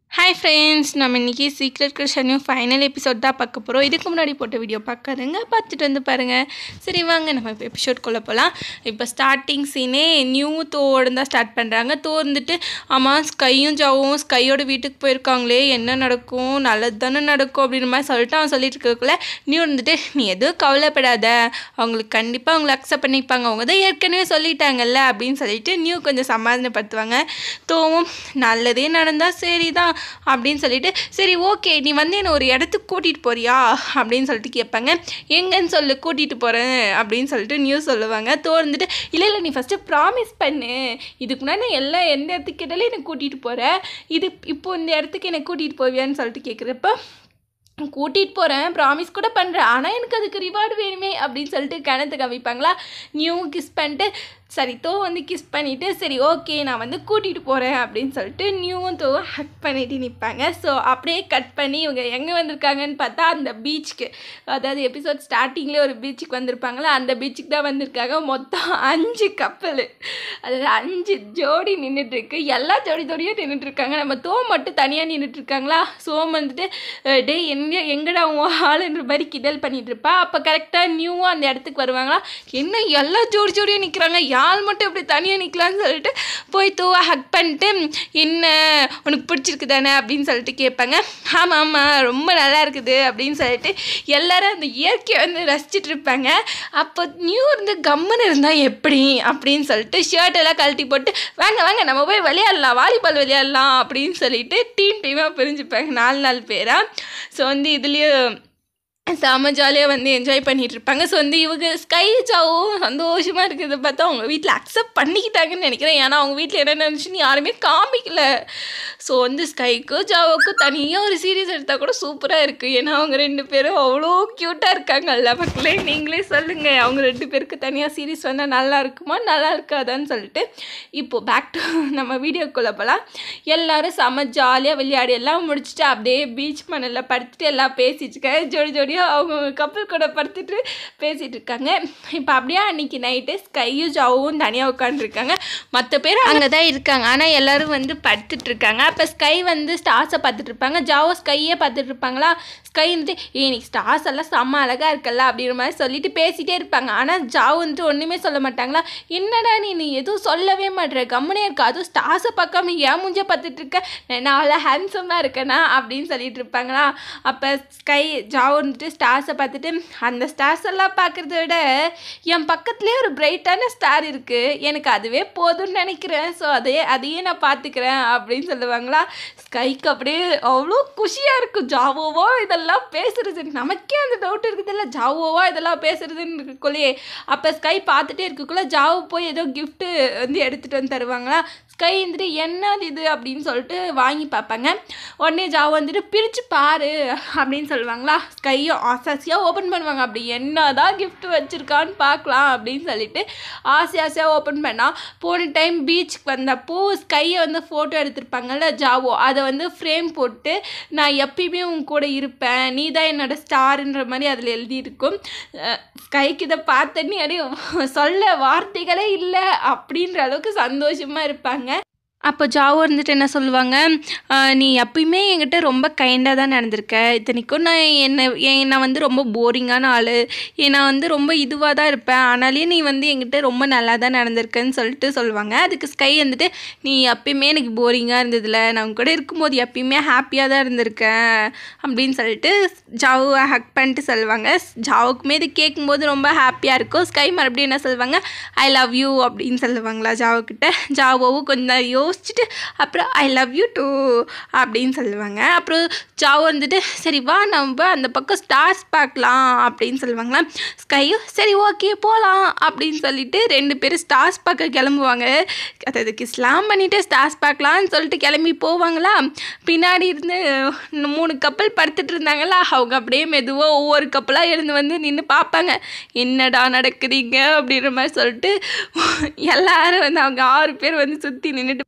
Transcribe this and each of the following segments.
hi friends நம்ம இன்றைக்கி secret கிருஷ்ணனும் ஃபைனல் எபிசோட் தான் பார்க்க போகிறோம் இதுக்கு முன்னாடி போட்ட வீடியோ பார்க்காதுங்க பார்த்துட்டு வந்து பாருங்கள் சரி வாங்க நம்ம இப்போ எபிசோட்குள்ளே போகலாம் இப்போ ஸ்டார்டிங் சீனே நியூ தோடு தான் ஸ்டார்ட் பண்ணுறாங்க தோ இருந்துட்டு ஆமாம் ஸ்கையும் ஜாவும் ஸ்கையோட வீட்டுக்கு போயிருக்காங்களே என்ன நடக்கும் நல்லது தானே நடக்கும் அப்படின்ற மாதிரி சொல்லிட்டு அவன் சொல்லிட்டு இருக்கக்குள்ள நியூ இருந்துட்டு நீ எதுவும் கவலைப்படாத அவங்களுக்கு கண்டிப்பாக அவங்கள அக்செப்ட் பண்ணிப்பாங்க அவங்க தான் ஏற்கனவே சொல்லிட்டாங்கல்ல அப்படின்னு சொல்லிட்டு நியூ கொஞ்சம் சமாதானப்படுத்துவாங்க தோவும் நல்லதே நடந்தால் சரி தான் அப்படின்னு சொல்லிட்டு சரி ஓகே நீ வந்து என்னை ஒரு இடத்துக்கு கூட்டிகிட்டு போறியா அப்படின்னு சொல்லிட்டு கேட்பாங்க எங்கன்னு சொல்லு கூட்டிகிட்டு போகிறேன் அப்படின்னு சொல்லிட்டு நியூஸ் சொல்லுவாங்க தோ இருந்துட்டு இல்லை இல்லை நீ ஃபஸ்ட்டு ப்ராமிஸ் பண்ணு இதுக்கு முன்னாடி நான் எல்லாம் எந்த இடத்துக்கு கேட்டாலும் என்னை கூட்டிகிட்டு போகிறேன் இது இப்போ இந்த இடத்துக்கு என்னை கூட்டிகிட்டு போவியான்னு சொல்லிட்டு கேட்குறப்ப கூட்டிகிட்டு போகிறேன் ப்ராமிஸ் கூட பண்ணுறேன் ஆனால் எனக்கு அதுக்கு ரிவார்டு வேணுமே அப்படின்னு சொல்லிட்டு கிணத்து காமிப்பாங்களா நியூ கிஸ் பண்ணிட்டு சரி தோ வந்து கிஸ் பண்ணிவிட்டு சரி ஓகே நான் வந்து கூட்டிகிட்டு போகிறேன் அப்படின்னு சொல்லிட்டு நியூவும் தோவும் ஹக் பண்ணிட்டு நிற்பாங்க ஸோ அப்படியே கட் பண்ணி இவங்க எங்கே வந்திருக்காங்கன்னு பார்த்தா அந்த பீச்சுக்கு அதாவது எபிசோட் ஸ்டார்டிங்லேயே ஒரு பீச்சுக்கு வந்திருப்பாங்களா அந்த பீச்சுக்கு தான் வந்திருக்காங்க மொத்தம் அஞ்சு கப்பல் அதாவது அஞ்சு ஜோடி நின்றுட்டுருக்கு எல்லா ஜோடி ஜோடியும் நின்றுட்டுருக்காங்க நம்ம தோ மட்டும் தனியாக நின்றுட்டுருக்காங்களா சோம் வந்துட்டு அஹ், டேய் எங்க எங்கடா உன் ஆளுன்ற மாதிரி கிண்டல் பண்ணிட்டு இருப்பா அப்போ கரெக்டாக நியூவாக அந்த இடத்துக்கு வருவாங்களா என்ன எல்லா ஜோடி ஜோடியும் நிற்கிறாங்க யாழ் மட்டும் இப்படி தனியாக நிற்கலான்னு சொல்லிட்டு போய் தூவா ஹக் பண்ணிட்டு என்ன உனக்கு பிடிச்சிருக்கு தானே அப்படின்னு சொல்லிட்டு கேட்பாங்க ஆமாம் ஆமாம் ரொம்ப நல்லா இருக்குது அப்படின்னு சொல்லிட்டு எல்லாரும் அந்த இயற்கையை வந்து ரசிச்சிட்டு இருப்பாங்க அப்போ நியூ இருந்து கம்முன்னு இருந்தால் எப்படி அப்படின்னு சொல்லிட்டு ஷர்ட் எல்லாம் கழட்டி போட்டு வாங்க வாங்க நம்ம போய் விளையாடலாம் வாலிபால் விளையாடலாம் அப்படின்னு சொல்லிட்டு டீம் டீமாக பிரிஞ்சுப்பாங்க நாலு நாலு பேராக ஸோ வந்து இதுலேயும் செம்ம ஜாலியாக வந்து என்ஜாய் பண்ணிட்டு இருப்பாங்க ஸோ வந்து இவங்க ஸ்கை ஜாவும் சந்தோஷமாக இருக்கிறத பார்த்தா அவங்க வீட்டில் அக்செப்ட் பண்ணிக்கிட்டாங்கன்னு நினைக்கிறேன் ஏன்னா அவங்க வீட்டில் என்ன நினச்சுன்னு யாருமே காமிக்கல ஸோ வந்து ஸ்கைக்கும் ஜாவோக்கும் தனியாக ஒரு சீரீஸ் எடுத்தால் கூட சூப்பராக இருக்குது ஏன்னா அவங்க ரெண்டு பேரும் அவ்வளோ க்யூட்டாக இருக்காங்கல்ல மக்களே நீங்களே சொல்லுங்கள் அவங்க ரெண்டு பேருக்கு தனியாக சீரீஸ் வந்தால் நல்லா இருக்குமா நல்லா இருக்காதான்னு சொல்லிட்டு இப்போது பேக் டு நம்ம வீடியோக்குள்ளே போகலாம் எல்லாரும் செம்ம ஜாலியாக விளையாடி எல்லாம் முடிச்சுட்டு அப்படியே பீச் மணலில் படுத்துட்டு எல்லாம் பேசிட்டு இருக்காங்க ஜோடி ஜோடியாக அவங்க கப்பல் கூட படுத்துட்டு பேசிகிட்டு இருக்காங்க இப்போ அப்படியே அன்னைக்கு நைட்டு ஸ்கையும் ஜாவும் தனியாக உட்காந்துருக்காங்க மற்ற பேர் அங்கே தான் இருக்காங்க ஆனால் எல்லாரும் வந்து படுத்துட்டு இருக்காங்க அப்போ ஸ்கை வந்து ஸ்டார்ஸை பார்த்துட்டு இருப்பாங்க ஜாவோ ஸ்கையே பார்த்துட்டு இருப்பாங்களா ஸ்கை வந்துட்டு ஏ இன்னைக்கு ஸ்டார்ஸ் எல்லாம் செம்ம அழகாக இருக்கல்ல அப்படிங்கிற மாதிரி சொல்லிட்டு பேசிகிட்டே இருப்பாங்க ஆனால் ஜாவ் வந்துட்டு ஒன்றுமே சொல்ல மாட்டாங்களா என்னடா நீ நீ எதுவும் சொல்லவே மாட்டேற கம்முனே இருக்கா அதுவும் ஸ்டார்ஸை பார்க்காம ஏன் மூஞ்ச பார்த்துட்டு இருக்க நான் அவ்வளோ ஹேண்ட்ஸமாக இருக்கேனா அப்படின்னு சொல்லிட்டு இருப்பாங்களா அப்போ ஸ்கை ஜாவ் வந்துட்டு ஸ்டார்ஸை பார்த்துட்டு அந்த ஸ்டார்ஸ் எல்லாம் பார்க்குறத விட என் பக்கத்துலேயே ஒரு பிரைட்டான ஸ்டார் இருக்குது எனக்கு அதுவே போதும்னு நினைக்கிறேன் ஸோ அதே அதையே நான் பார்த்துக்கிறேன் அப்படின்னு சொல்லுவாங்களா ஸ்கைக்கு அப்படியே அவ்வளோ குஷியாக இருக்கும் ஜாவோவோ இதெல்லாம் பேசுறது நமக்கே அந்த டவுட் இருக்குதுல்ல ஜாவோவா இதெல்லாம் பேசுறதுன்னு இருக்குள்ளே அப்போ ஸ்கை பார்த்துட்டே இருக்கக்குள்ள ஜாவோ போய் ஏதோ gift வந்து எடுத்துகிட்டு வந்து தருவாங்களா ஸ்கை வந்துட்டு என்னது இது அப்படின்னு சொல்லிட்டு வாங்கி பார்ப்பாங்க உடனே ஜாவோ வந்துட்டு பிரித்து பாரு அப்படின்னு சொல்லுவாங்களா ஸ்கையும் ஆசாசியாக ஓப்பன் பண்ணுவாங்க அப்படி என்னதான் gift வச்சுருக்கான்னு பார்க்கலாம் அப்படின்னு சொல்லிட்டு ஆசை ஆசையாக ஓப்பன் பண்ணால் போன டைம் பீச்சுக்கு வந்தப்போ ஸ்கையை வந்து ஃபோட்டோ எடுத்திருப்பாங்கல்ல ஜாவோ அதை வந்து ஃப்ரேம் போட்டு நான் எப்பயுமே உன் கூட இருப்பேன் நீ தான் என்னோட ஸ்டாருன்ற மாதிரி அதில் எழுதியிருக்கும் அஹ் ஸ்கைக்கு இதை பார்த்தனே அப்படியே சொல்ல வார்த்தைகளே இல்லை அப்படின்ற அளவுக்கு சந்தோஷமாக இருப்பாங்க அப்போ ஜாவோ இருந்துட்டு என்ன சொல்லுவாங்க "ஆஹ் நீ எப்பயுமே என்கிட்ட ரொம்ப கைண்டாக தான் நடந்திருக்க இத்தனைக்கும் நான் என்னை என் நான் வந்து ரொம்ப போரிங்கான ஆள் நான் வந்து ரொம்ப இதுவாக தான் இருப்பேன் ஆனாலே நீ வந்து என்கிட்ட ரொம்ப நல்லா தான் நடந்திருக்கன்னு சொல்லிட்டு சொல்லுவாங்க அதுக்கு ஸ்கை வந்துட்டு நீ எப்பயுமே எனக்கு போரிங்காக இருந்ததில்ல நான் உன் கூட இருக்கும்போது எப்பயுமே ஹாப்பியாக தான் இருந்திருக்கேன் அப்படின்னு சொல்லிட்டு ஜாவை ஹக் பண்ணிட்டு சொல்லுவாங்க ஜாவுக்குமே இது கேட்கும்போது ரொம்ப ஹாப்பியாக இருக்கும் ஸ்கை மறுபடியும் என்ன சொல்லுவாங்க ஐ லவ் யூ அப்படின்னு சொல்லுவாங்களா ஜாவுக்கிட்ட ஜாவோவும் கொஞ்சம் யோசிச்சுட்டு அப்புறம் ஐ லவ் யூ டூ அப்படின்னு சொல்லுவாங்க அப்புறம் ஜாவோ வந்துட்டு சரி வா நம்ம அந்த பக்கம் ஸ்டார்ஸ் பார்க்கலாம் அப்படின்னு சொல்லுவாங்களா ஸ்கையும் சரி ஓகே போகலாம் அப்படின்னு சொல்லிட்டு ரெண்டு பேரும் ஸ்டார்ஸ் பார்க்க கிளம்புவாங்க அதாவது கிஸ்லாம் பண்ணிவிட்டு ஸ்டார்ஸ் பார்க்கலான்னு சொல்லிட்டு கிளம்பி போவாங்களா பின்னாடி இருந்து மூணு கப்பல் படுத்துட்டு இருந்தாங்களா அவங்க அப்படியே மெதுவாக ஒவ்வொரு கப்பலாக எழுந்து வந்து நின்று பார்ப்பாங்க என்னடா நடக்குதுங்க அப்படின்ற மாதிரி சொல்லிட்டு எல்லாரும் வந்து அவங்க ஆறு பேர் வந்து சுற்றி நின்றுட்டு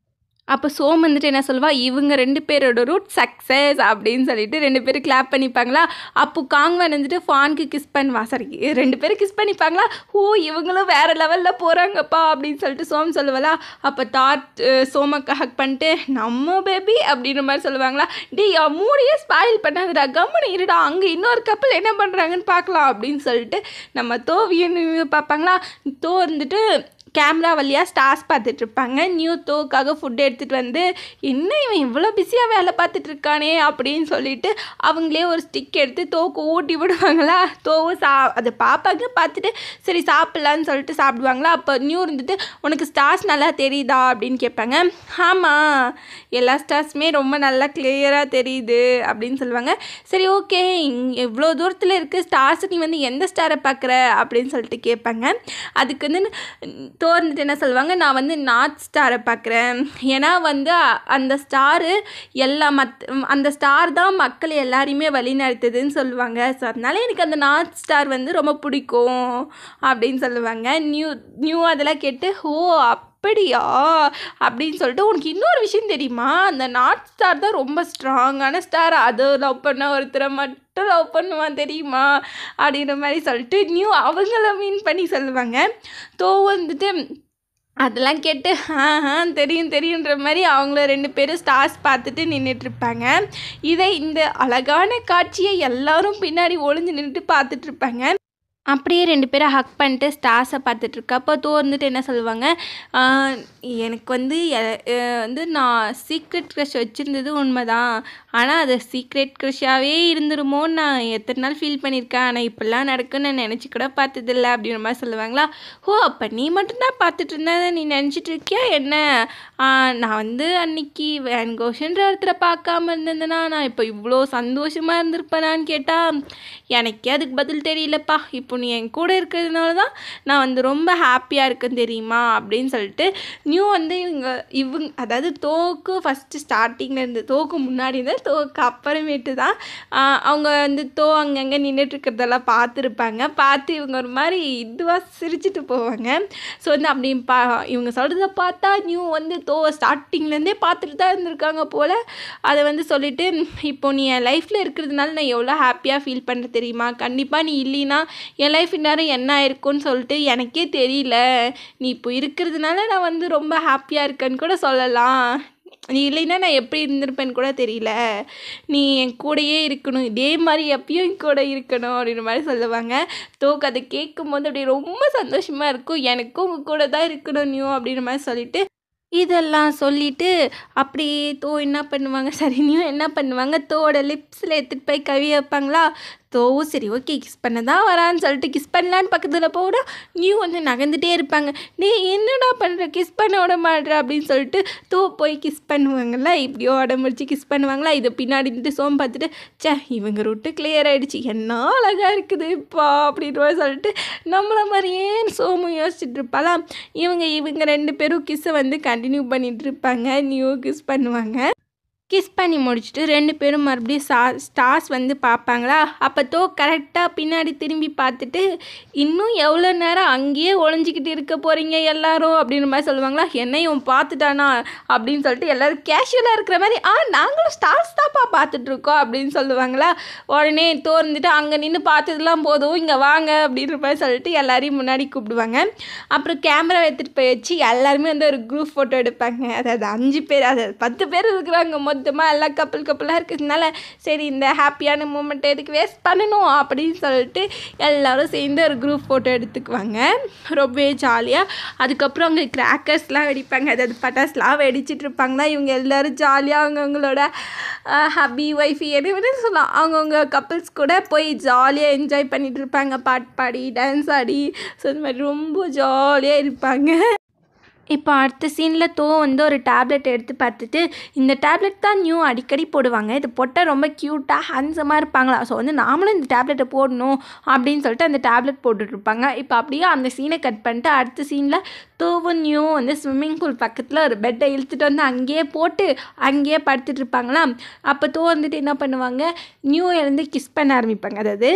அப்போ சோம் வந்துட்டு என்ன சொல்வா இவங்க ரெண்டு பேரோட ரூட் சக்ஸஸ் அப்படின்னு சொல்லிட்டு ரெண்டு பேரும் கிளாப் பண்ணிப்பாங்களா அப்போ காங்வன் வந்துட்டு ஃபானுக்கு கிஸ் பண்ணுவா சாரி ரெண்டு பேரும் கிஸ் பண்ணிப்பாங்களா ஓ இவங்களும் வேற லெவலில் போகிறாங்கப்பா அப்படின்னு சொல்லிட்டு சோம் சொல்லுவலா அப்போ தாட் சோமக்கு ஹக் பண்ணிட்டு நம்ம பேபி அப்படின்ற மாதிரி சொல்லுவாங்களா டேய் அவன் மூடியே ஸ்பாயில் பண்ணாதடா கம்முனு இருடா அங்கே இன்னொரு கப்பல் என்ன பண்ணுறாங்கன்னு பார்க்கலாம் அப்படின்னு சொல்லிட்டு நம்ம தோவியன் பார்ப்பாங்களா தோ வந்துட்டு கேமரா வழியாக ஸ்டார்ஸ் பார்த்துட்டு இருப்பாங்க நியூ தோக்காக ஃபுட் எடுத்துகிட்டு வந்து என்ன இவன் இவ்வளோ பிஸியாக வேலை பார்த்துட்டு இருக்கானே அப்படின்னு சொல்லிட்டு அவங்களே ஒரு ஸ்டிக் எடுத்து தோக்கு ஊட்டி விடுவாங்களா தோவும் சா அதை பார்ப்பாங்க பார்த்துட்டு சரி சாப்பிட்லான்னு சொல்லிட்டு சாப்பிடுவாங்களா அப்போ நியூ இருந்துட்டு உனக்கு ஸ்டார்ஸ் நல்லா தெரியுதா அப்படின்னு கேட்பாங்க ஆமாம் எல்லா ஸ்டார்ஸுமே ரொம்ப நல்லா கிளியராக தெரியுது அப்படின்னு சொல்லுவாங்க சரி ஓகே எவ்வளோ தூரத்தில் இருக்குது ஸ்டார்ஸ் நீ வந்து எந்த ஸ்டாரை பார்க்குற அப்படின்னு சொல்லிட்டு கேட்பாங்க அதுக்கு வந்து தோர்ந்துட்டு என்ன சொல்லுவாங்க நான் வந்து நார்த் ஸ்டாரை பார்க்குறேன் ஏன்னா வந்து அ- அந்த ஸ்டாரு எல்லா மத் அந்த ஸ்டார் தான் மக்கள் எல்லாரையுமே வழிநடத்துதுன்னு சொல்லுவாங்க ஸோ அதனால எனக்கு அந்த நார்த் ஸ்டார் வந்து ரொம்ப பிடிக்கும் அப்படின்னு சொல்லுவாங்க நியூ நியூ அதெல்லாம் கேட்டு ஓ அப்படியா அப்படின்னு சொல்லிட்டு உனக்கு இன்னொரு விஷயம் தெரியுமா அந்த நார்த் ஸ்டார் தான் ரொம்ப ஸ்ட்ராங்கான ஸ்டார் அது லவ் பண்ண ஒருத்தரை மட்டும் லவ் பண்ணுவான் தெரியுமா அப்படின்ற மாதிரி சொல்லிட்டு நியூ அவங்கள மீன் பண்ணி சொல்லுவாங்க தோ வந்துட்டு அதெல்லாம் கேட்டு ஆ ஆ தெரியும் தெரியுன்ற மாதிரி அவங்கள ரெண்டு பேரும் ஸ்டார்ஸ் பார்த்துட்டு நின்றுட்டு இருப்பாங்க இதை இந்த அழகான காட்சியை எல்லாரும் பின்னாடி ஒளிஞ்சு நின்றுட்டு பார்த்துட்டு இருப்பாங்க அப்படியே ரெண்டு பேரும் ஹக் பண்ணிட்டு ஸ்டார்ஸை பார்த்துட்டு இருக்கப்போ தோ வந்துட்டு என்ன சொல்லுவாங்க "ஆஹ், எனக்கு வந்து எ- அஹ் வந்து நான் சீக்ரெட் க்ரஷ் வச்சுருந்தது உண்மைதான் ஆனால் அது சீக்ரெட் க்ரஷ்ஷாகவே இருந்துருமோன்னு நான் எத்தனை நாள் ஃபீல் பண்ணியிருக்கேன் ஆனால் இப்படிலாம் நடக்குன்னு நான் நினச்சி கூட பார்த்ததில்ல அப்படின்ற மாதிரி சொல்லுவாங்களா ஓ அப்போ நீ மட்டும்தான் பார்த்துட்டு இருந்த நீ நினச்சிட்டு இருக்கியா என்ன ஆஹ், நான் வந்து அன்னைக்கு வேன் கோஷன்ற ஒருத்தரை பார்க்காம இருந்திருந்தேன்னா நான் இப்போ இவ்வளோ சந்தோஷமாக இருந்திருப்பேனான்னு கேட்டால் எனக்கே அதுக்கு பதில் தெரியலப்பா இப்போ நீ என் கூட இருக்கிறதுனால தான் நான் வந்து ரொம்ப ஹாப்பியாக இருக்கேன் தெரியுமா அப்படின்னு சொல்லிட்டு நியூ வந்து இவங்க இவங்க அதாவது தோக்கு ஃபஸ்ட்டு ஸ்டார்டிங்கில் இருந்து தோக்கு முன்னாடி இருந்து தோக்கு அப்புறமேட்டு தான் ஆஹ், அவங்க வந்து தோ அங்கங்கே நின்றுட்டு இருக்கிறதெல்லாம் பார்த்துருப்பாங்க பார்த்து இவங்க ஒரு மாதிரி இதுவாக சிரிச்சிட்டு போவாங்க ஸோ வந்து அப்படி பா இவங்க சொல்கிறத பார்த்தா நியூ வந்து தோ ஸ்டார்டிங்லேருந்தே பார்த்துட்டு தான் இருந்திருக்காங்க போல் அதை வந்து சொல்லிட்டு இப்போ நீ என் லைஃப்பில் இருக்கிறதுனால நான் எவ்வளோ ஹாப்பியாக ஃபீல் பண்ணுறேன் தெரியுமா கண்டிப்பாக நீ இல்லைன்னா என் லைஃப் இந்நேரம் என்ன ஆயிருக்கும்னு சொல்லிட்டு எனக்கே தெரியல நீ இப்போ இருக்கிறதுனால நான் வந்து ரொம்ப ஹாப்பியாக இருக்கேன்னு கூட சொல்லலாம் நீ இல்லைன்னா நான் எப்படி இருந்திருப்பேன்னு கூட தெரியல நீ என் கூடயே இருக்கணும் இதே மாதிரி எப்பயும் என் கூட இருக்கணும் அப்படின்ற மாதிரி சொல்லுவாங்க தோக்கு அதை கேட்கும்போது அப்படியே ரொம்ப சந்தோஷமாக இருக்கும் எனக்கும் உங்கள் கூட தான் இருக்கணும் நியூ அப்படின்ற மாதிரி சொல்லிட்டு இதெல்லாம் சொல்லிட்டு அப்படியே தோ என்ன பண்ணுவாங்க சரி நியூ என்ன பண்ணுவாங்க தோட லிப்ஸில் எடுத்துகிட்டு போய் கவி வைப்பாங்களா தோவும் சரி ஓகே கிஸ் பண்ண தான் வரான்னு சொல்லிட்டு கிஸ் பண்ணலான்னு பக்கத்தில் போட நியூ வந்து நகர்ந்துட்டே இருப்பாங்க நீ என்னடா பண்ணுற கிஸ் பண்ண விட மாட்ற அப்படின்னு சொல்லிட்டு தோ போய் கிஸ் பண்ணுவாங்கல்ல இப்படியோ உடம்புடிச்சு கிஸ் பண்ணுவாங்களா இதை பின்னாடி நின்று சோம் பார்த்துட்டு ச்சே இவங்க ரூட்டு கிளியர் ஆகிடுச்சு என்ன அழகாக இருக்குதுப்பா அப்படின்ற மாதிரி சொல்லிட்டு நம்மள மாதிரியே சோமு யோசிச்சுட்டு இருப்பாளாம் இவங்க இவங்க ரெண்டு பேரும் கிஸ்ஸை வந்து கண்டினியூ பண்ணிட்டு இருப்பாங்க நியூ கிஸ் பண்ணுவாங்க கிஸ் பண்ணி முடிச்சுட்டு ரெண்டு பேரும் மறுபடியும் சா ஸ்டார்ஸ் வந்து பார்ப்பாங்களா அப்போ தோ கரெக்டாக பின்னாடி திரும்பி பார்த்துட்டு இன்னும் எவ்வளோ நேரம் அங்கேயே ஒளிஞ்சிக்கிட்டு இருக்க போகிறீங்க எல்லாரும் அப்படின்ற மாதிரி சொல்லுவாங்களா என்ன இவன் பார்த்துட்டானா அப்படின்னு சொல்லிட்டு எல்லோரும் கேஷுவலாக இருக்கிற மாதிரி ஆ நாங்களும் ஸ்டார்ஸ் தான்ப்பா பார்த்துட்ருக்கோம் அப்படின்னு சொல்லுவாங்களா உடனே தோர்ந்துட்டு அங்கே நின்று பார்த்ததுலாம் போதும் இங்கே வாங்க அப்படின்ற மாதிரி சொல்லிட்டு எல்லாரையும் முன்னாடி கூப்பிடுவாங்க அப்புறம் கேமரா எடுத்துகிட்டு போய் வச்சு எல்லாருமே வந்து ஒரு குரூப் ஃபோட்டோ எடுப்பாங்க அதாவது அஞ்சு பேர் அதாவது பத்து பேர் இருக்கிறாங்க மொத்தமாக எல்லாம் கப்பல் கப்பலாக இருக்கிறதுனால சரி இந்த ஹாப்பியான மூமெண்ட் எதுக்கு வேஸ்ட் பண்ணணும் அப்படின்னு சொல்லிட்டு எல்லாரும் சேர்ந்து ஒரு குரூப் ஃபோட்டோ எடுத்துக்குவாங்க ரொம்பவே ஜாலியாக அதுக்கப்புறம் அங்கே கிராக்கர்ஸ்லாம் வெடிப்பாங்க அதாவது பட்டாசுலாம் வெடிச்சிட்டு இருப்பாங்களா இவங்க எல்லாரும் ஜாலியாக அவங்கவுங்களோட ஹப்பி ஒய்ஃபி எது வேணும் சொல்லலாம் அவங்கவுங்க கப்பிள்ஸ் கூட போய் ஜாலியாக என்ஜாய் பண்ணிட்டு இருப்பாங்க பாட்டு பாடி டான்ஸ் ஆடி ஸோ இந்த மாதிரி ரொம்ப ஜாலியாக இருப்பாங்க இப்போ அடுத்த சீனில் தோ வந்து ஒரு டேப்லெட் எடுத்து பார்த்துட்டு இந்த டேப்லெட் தான் நியூ அடிக்கடி போடுவாங்க இது போட்டால் ரொம்ப க்யூட்டாக ஹேண்ட்ஸமாக இருப்பாங்களா ஸோ வந்து நாமளும் இந்த டேப்லெட்டை போடணும் அப்படின்னு சொல்லிட்டு அந்த டேப்லெட் போட்டுட்ருப்பாங்க இப்போ அப்படியே அந்த சீனை கட் பண்ணிட்டு அடுத்த சீனில் தோவும் நியூ வந்து ஸ்விம்மிங் பூல் பக்கத்தில் ஒரு பெட்டை இழுத்துட்டு வந்து அங்கேயே போட்டு அங்கேயே படுத்துட்டு இருப்பாங்களா அப்போ தோ வந்துட்டு என்ன பண்ணுவாங்க நியூ எழுந்து கிஸ் பண்ண ஆரம்பிப்பாங்க அதாவது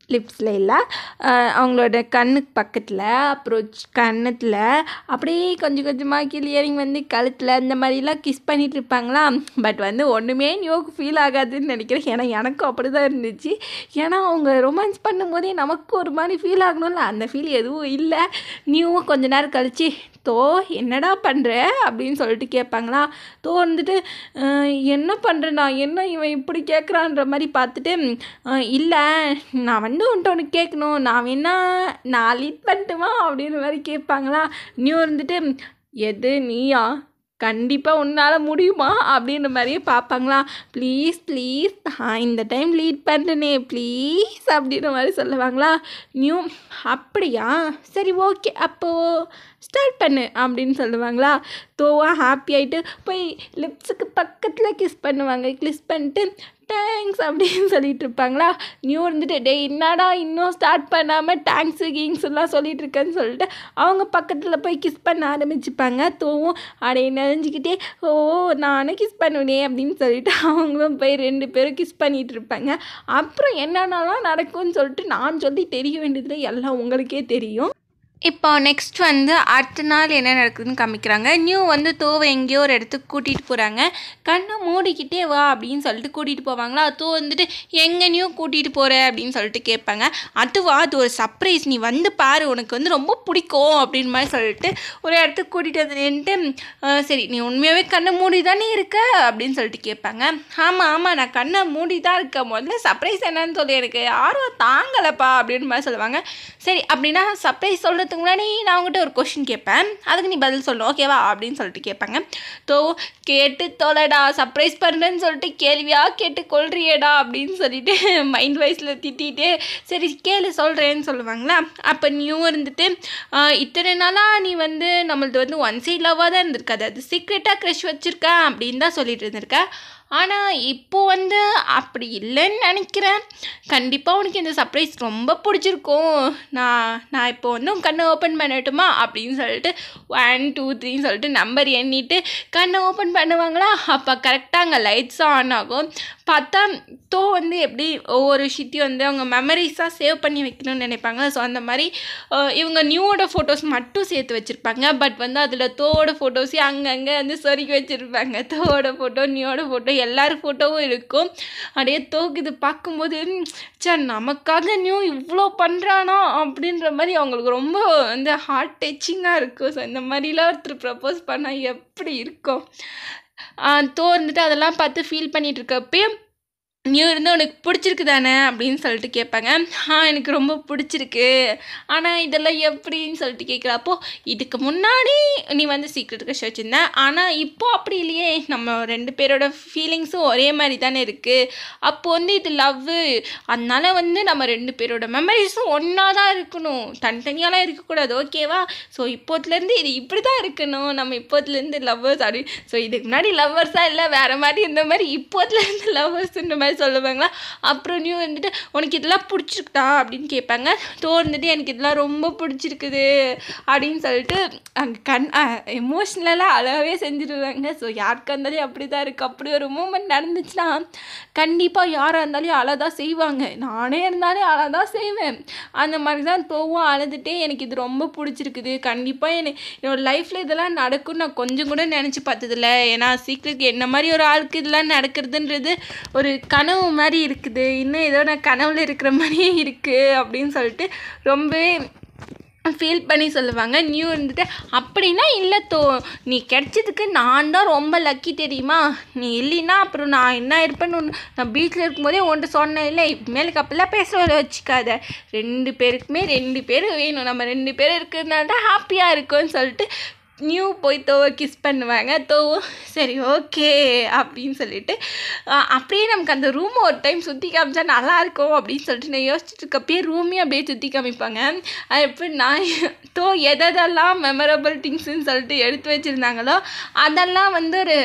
லிப்ஸில் இல்லை அஹ் அவங்களோட கண்ணுக்கு பக்கத்தில் அப்புறம் கன்னத்தில் அப்படியே கொஞ்சம் கொஞ்சமாக கிளியரிங் வந்து கழுத்தில் இந்த மாதிரிலாம் கிஸ் பண்ணிட்டு இருப்பாங்களா பட் வந்து ஒன்றுமே நியோக்கு ஃபீல் ஆகாதுன்னு நினைக்கிறேன் ஏன்னா எனக்கும் அப்படி தான் இருந்துச்சு ஏன்னா அவங்க ரொமான்ஸ் பண்ணும்போதே நமக்கு ஒரு மாதிரி ஃபீல் ஆகணும்ல அந்த ஃபீல் எதுவும் இல்லை நியூவும் கொஞ்ச நேரம் கழிச்சு தோ என்னடா பண்ணுற அப்படின்னு சொல்லிட்டு கேட்பாங்களா தோ வந்துட்டு "அஹ், என்ன பண்ணுறேண்ணா என்ன இவன் இப்படி கேட்குறான்ற மாதிரி பார்த்துட்டு "அஹ், இல்லை நான் வந்து உன்ட்ட ஒன்று கேட்கணும் நான் வேணா நான் லீட் பண்ணட்டுமா அப்படின்ற மாதிரி கேட்பாங்களா நியூ இருந்துட்டு எது நீயா கண்டிப்பாக உன்னால் முடியுமா அப்படின்ற மாதிரியே பார்ப்பாங்களா ப்ளீஸ் ப்ளீஸ் நான் இந்த டைம் லீட் பண்ணுறேனே ப்ளீஸ் அப்படின்ற மாதிரி சொல்லுவாங்களா நியூ அப்படியா சரி ஓகே அப்போது ஸ்டார்ட் பண்ணு அப்படின்னு சொல்லுவாங்களா தோவா ஹாப்பி ஆகிட்டு போய் லிப்ஸுக்கு பக்கத்தில் கிஸ் பண்ணுவாங்க கிஸ் பண்ணிட்டு தேங்க்ஸ் அப்படின்னு சொல்லிட்டு இருப்பாங்களா நியூ இருந்துட்டு டே என்னடா இன்னும் ஸ்டார்ட் பண்ணாமல் தேங்க்ஸு கீங்ஸ் எல்லாம் சொல்லிட்டு இருக்கேன்னு சொல்லிட்டு அவங்க பக்கத்தில் போய் கிஸ் பண்ண ஆரம்பிச்சுப்பாங்க தோவும் அடைய நெஞ்சிக்கிட்டே ஓ நானும் கிஸ் பண்ணுவேனே அப்படின்னு சொல்லிட்டு அவங்களும் போய் ரெண்டு பேரும் கிஸ் பண்ணிட்டு இருப்பாங்க அப்புறம் என்னென்னலாம் நடக்கும்னு சொல்லிட்டு நான் சொல்லி தெரிய வேண்டியதில் எல்லாம் உங்களுக்கே தெரியும் இப்போ நெக்ஸ்ட் வந்து அடுத்த நாள் என்ன நடக்குதுன்னு காமிக்கிறாங்க நியூ வந்து தோவை எங்கேயோ ஒரு இடத்துக்கு கூட்டிகிட்டு போகிறாங்க கண்ணை மூடிக்கிட்டே வா அப்படின்னு சொல்லிட்டு கூட்டிகிட்டு போவாங்களா தோ வந்துட்டு எங்கே நியூ கூட்டிகிட்டு போகிற அப்படின்னு சொல்லிட்டு கேட்பாங்க அதுவா அது ஒரு சர்ப்ரைஸ் நீ வந்து பாரு உனக்கு வந்து ரொம்ப பிடிக்கும் அப்படின்னு மாதிரி சொல்லிட்டு ஒரு இடத்துக்கு கூட்டிகிட்டு வந்து நின்றுட்டு "அஹ், சரி நீ உண்மையாகவே கண்ணை மூடி தானே இருக்க அப்படின்னு சொல்லிட்டு கேட்பாங்க ஆமாம் ஆமாம் நான் கண்ணை மூடி தான் இருக்கேன் முதல்ல சர்ப்ரைஸ் என்னன்னு சொல்லி எனக்கு ஆர்வம் தாங்கலப்பா அப்படின்னு மாதிரி சொல்லுவாங்க சரி அப்படின்னா சர்ப்ரைஸ் சொல்கிறதுக்கு முன்னாடி நான் உங்ககிட்ட ஒரு கொஷின் கேட்பேன் அதுக்கு நீ பதில் சொல்லணும் ஓகேவா அப்படின்னு சொல்லிட்டு கேட்பாங்க தோ கேட்டு தொலைடா சர்ப்ரைஸ் பண்ணுறேன்னு சொல்லிட்டு கேள்வியாக கேட்டு கொள்றியேடா அப்படின்னு சொல்லிட்டு மைண்ட் வைஸில் திட்டிட்டு சரி கேளு சொல்கிறேன்னு சொல்லுவாங்களா அப்போ நியூ இருந்துட்டு "ஆஹ், இத்தனை நாளாக நீ வந்து நம்மளது வந்து ஒன் சைட் லவ்வாக தான் இருந்திருக்காது அது சீக்ரெட்டாக க்ரஷ் வச்சுருக்கேன் அப்படின்னு தான் சொல்லிட்டு இருந்திருக்க ஆனால் இப்போ வந்து அப்படி இல்லைன்னு நினைக்கிறேன் கண்டிப்பாக உனக்கு இந்த சர்ப்ரைஸ் ரொம்ப பிடிச்சிருக்கும் நான் நான் இப்போ வந்து உன் கண்ணை ஓப்பன் பண்ணட்டுமா அப்படின்னு சொல்லிட்டு ஒன் டூ த்ரீன்னு சொல்லிட்டு நம்பர் எண்ணிட்டு கண்ணை ஓப்பன் பண்ணுவாங்களா அப்போ கரெக்டாக அங்கே லைட்ஸும் ஆன் ஆகும் பார்த்தா தோ வந்து எப்படி ஒவ்வொரு விஷயத்தையும் வந்து அவங்க மெமரிஸாக சேவ் பண்ணி வைக்கணும்னு நினைப்பாங்க ஸோ அந்த மாதிரி அஹ், இவங்க நியூவோட ஃபோட்டோஸ் மட்டும் சேர்த்து வச்சுருப்பாங்க பட் வந்து அதில் தோவோட ஃபோட்டோஸையும் அங்கங்கே வந்து சொருகி வச்சுருப்பாங்க தோவோட ஃபோட்டோ நியூவோட ஃபோட்டோ எல்லார் ஃபோட்டோவும் இருக்கும் அப்படியே தோக்கு இது பார்க்கும்போது சே நமக்காக நியூ இவ்வளோ பண்ணுறானா அப்படின்ற மாதிரி அவங்களுக்கு ரொம்ப வந்து ஹார்ட் டச்சிங்காக இருக்கும் ஸோ இந்த மாதிரிலாம் ஒருத்தர் ப்ரப்போஸ் பண்ணால் எப்படி இருக்கும் ஆஹ் தோ இருந்துட்டு அதெல்லாம் பார்த்து ஃபீல் பண்ணிட்டு இருக்கப்பயே நியூ இருந்து உனக்கு பிடிச்சிருக்கு தானே அப்படின்னு சொல்லிட்டு கேட்பாங்க ஆ எனக்கு ரொம்ப பிடிச்சிருக்கு ஆனால் இதெல்லாம் எப்படின்னு சொல்லிட்டு கேட்குறப்போ இதுக்கு முன்னாடி நீ வந்து சீக்ரெட் க்ரஷ் வச்சுருந்த ஆனால் இப்போ அப்படி இல்லையே நம்ம ரெண்டு பேரோட ஃபீலிங்ஸும் ஒரே மாதிரி தானே இருக்குது அப்போ வந்து இது லவ்வு அதனால வந்து நம்ம ரெண்டு பேரோட மெமரிஸும் ஒன்றா தான் இருக்கணும் தனித்தனியாலாம் இருக்கக்கூடாது ஓகேவா ஸோ இப்போத்துலேருந்து இது இப்படி தான் இருக்கணும் நம்ம இப்போத்துலேருந்து லவ்வர்ஸ் அப்படி ஸோ இதுக்கு முன்னாடி லவ்வர்ஸாக இல்லை வேறு மாதிரி இந்த மாதிரி இப்போத்துலேருந்து லவ்வர்ஸ்ன்ற மாதிரி சொல்லுவாங்களா அப்புறம் நியூ வந்துட்டு உனக்கு இதெல்லாம் பிடிச்சிருக்குதா அப்படின்னு கேட்பாங்க தோ வந்துட்டு எனக்கு இதெல்லாம் ரொம்ப பிடிச்சிருக்குது அப்படின்னு சொல்லிட்டு அங்கே கண் எமோஷ்னலாக அழகாகவே செஞ்சுருவாங்க ஸோ யாருக்கா இருந்தாலும் அப்படி தான் இருக்குது அப்படி ஒரு மூமெண்ட் நடந்துச்சுன்னா கண்டிப்பாக யாராக இருந்தாலும் அழ தான் செய்வாங்க நானே இருந்தாலே அழ தான் செய்வேன் அந்த மாதிரி தான் தோவும் அழுதுட்டே எனக்கு இது ரொம்ப பிடிச்சிருக்குது கண்டிப்பாக எனக்கு என்னோட லைஃப்பில் இதெல்லாம் நடக்கும்னு நான் கொஞ்சம் கூட நினச்சி பார்த்ததில்ல ஏன்னா சீக்கிரம் என்ன மாதிரி ஒரு ஆளுக்கு இதெல்லாம் நடக்கிறதுன்றது ஒரு கனவு மாதிரி இருக்குது இன்னும் ஏதோ நான் கனவுல இருக்கிற மாதிரியே இருக்குது அப்படின்னு சொல்லிட்டு ரொம்பவே ஃபீல் பண்ணி சொல்லுவாங்க நியூ இருந்துட்டு அப்படின்னா இல்லை தோ நீ கிடைச்சதுக்கு நான் தான் ரொம்ப லக்கி தெரியுமா நீ இல்லைன்னா அப்புறம் நான் என்ன இருப்பேன்னு ஒன்று நான் பீச்சில் இருக்கும்போதே உன்ட்ட சொன்னேன் இல்லை மேலுக்கு அப்பெல்லாம் பேச வச்சுக்காத ரெண்டு பேருக்குமே ரெண்டு பேர் வேணும் நம்ம ரெண்டு பேர் இருக்கிறதுனால தான் ஹாப்பியாக இருக்கும்னு சொல்லிட்டு நியூ போய் தோவை கிஸ் பண்ணுவாங்க தோவும் சரி ஓகே அப்படின்னு சொல்லிட்டு அஹ் அப்படியே நமக்கு அந்த ரூமை ஒரு டைம் சுற்றி காமிச்சா நல்லா இருக்கும் அப்படின்னு சொல்லிட்டு நான் யோசிச்சுட்டு இருக்கப்பயே ரூமே அப்படியே சுற்றி காமிப்பாங்க அது எப்படி நான் தோ எதெல்லாம் மெமரபிள் திங்ஸ்ன்னு சொல்லிட்டு எடுத்து வச்சுருந்தாங்களோ அதெல்லாம் வந்து ஒரு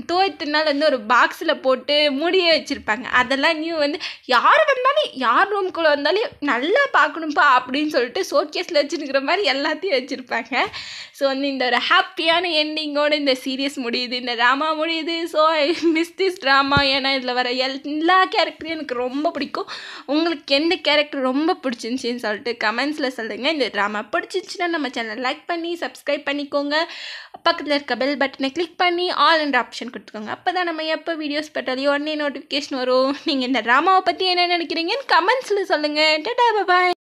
தோயத்தினால வந்து ஒரு பாக்ஸில் போட்டு மூடியே வச்சுருப்பாங்க அதெல்லாம் நியூ வந்து யார் வந்தாலும் யார் ரூம்குள்ளே வந்தாலும் நல்லா பார்க்கணும்ப்பா அப்படின்னு சொல்லிட்டு ஷோகேஸில் வச்சுருக்கிற மாதிரி எல்லாத்தையும் வச்சுருப்பாங்க ஸோ வந்து இந்த ஒரு ஹாப்பியான எண்டிங்கோட இந்த சீரியஸ் முடியுது இந்த ட்ராமா முடியுது so I miss this drama ஏன்னா இதில் வர எல் எல்லா கேரக்டரும் எனக்கு ரொம்ப பிடிக்கும் உங்களுக்கு எந்த கேரக்டர் ரொம்ப பிடிச்சிருந்துச்சின்னு சொல்லிட்டு கமெண்ட்ஸில் சொல்லுங்கள் இந்த ட்ராமா பிடிச்சிருந்துச்சின்னா நம்ம சேனல் லைக் பண்ணி சப்ஸ்கிரைப் பண்ணிக்கோங்க பக்கத்தில் இருக்க பெல் பட்டனை கிளிக் பண்ணி ஆல் என்ற ஆப்ஷன் கொடுத்துக்கோங்க அப்போ தான் நம்ம எப்போ வீடியோஸ் போட்டாலையும் உடனே நோட்டிஃபிகேஷன் வரும் நீங்கள் இந்த ட்ராமாவை பற்றி என்ன நினைக்கிறீங்கன்னு கமெண்ட்ஸில் சொல்லுங்கள் டேட்டா பாய்